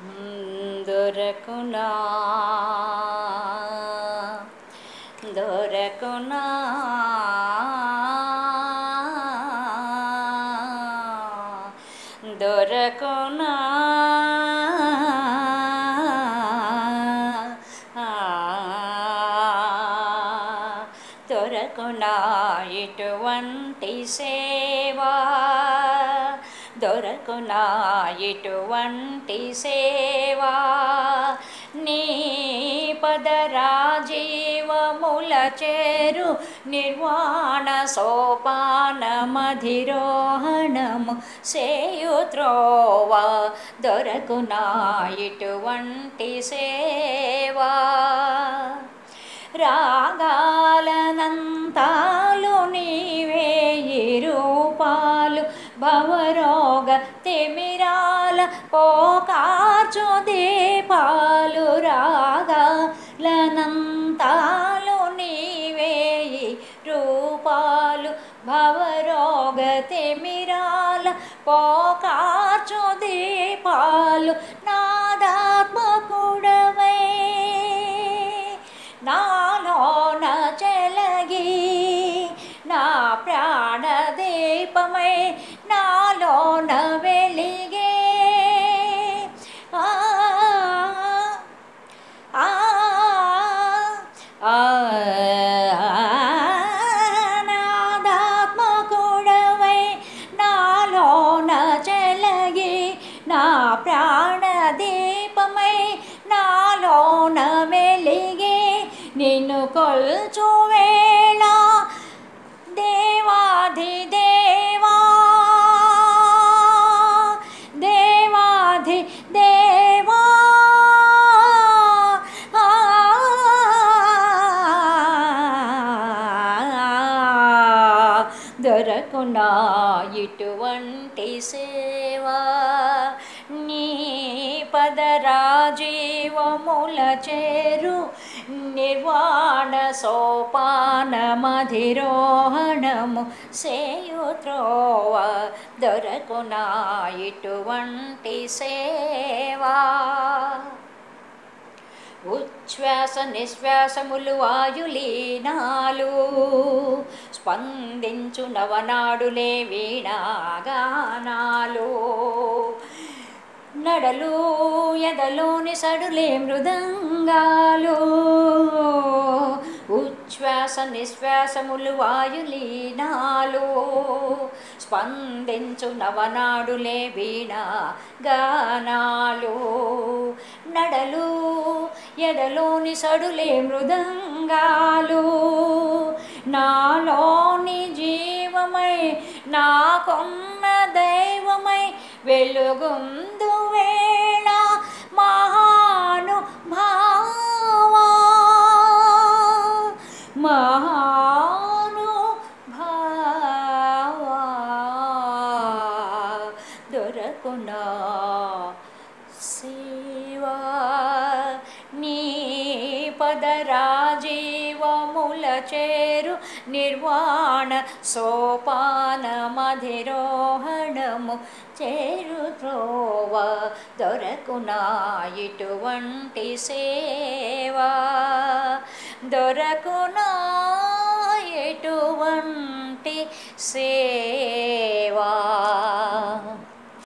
దొరకునా దొరకునా దొరకునా దొరకునా ఇటువంటి సేవా దొరకునా ఇటువంటి సేవా నీ పదరాజీవముల చేరు నిర్వాణ సోపాన మధిరోహణము సేయుత్రోవా దొరకునా ఇటువంటి సేవా రాగాలనంతాలు నీవే ఈ రూపాలు భవరోగ తిమిరాల పోకార్చు దీపాలు రాగాలనంతాలు నీవే ఈ రూపాలు భవరోగ తిమిరాల పోకార్చు దీపాలు నాదాత్మకుడవై నాలోన చెలగి నా ప్రాణదీపమై నాలోన వెలిగే ఆ ఆ ఆ నాదాత్మకుడవై నాలోన చెలగి నా ప్రాణదీపమై నాలోన వెలిగే నిన్ను కొల్చు వేళ దేవాధి దేవా దేవాధి దేవా ఆ, దొరకునా ఇటువంటి సేవా నీ పదరాజీవముల చేరు నిర్వాణ సోపాన మధిరోహణము సేయుత్రోవ దొరకునా ఇటువంటి సేవా ఉచ్ఛ్వాస నిశ్వాసములు వాయులీనాలు స్పందించు నవనాడులే వీణాగానాలు నడలు ఎదలోని సడులే మృదంగాలు ఉచ్ఛ్వాస నిశ్వాసములు వాయులీనాలు స్పందించు నవనాడులే వీణ గానాలు నడలు ఎదలోని సడులే మృదంగాలు నాలోని జీవమై నాకున్న దైవమై వెలుగుందు వేళ మహాను భావా మహాను భావా దొరకునా శివా నీ పదరాజీవముల చేరు నిర్వాణ సోపాన మధిరోహణము చేరు త్రోవ దొరకునా ఇటువంటి సేవా దొరకునా ఎటువంటి సేవా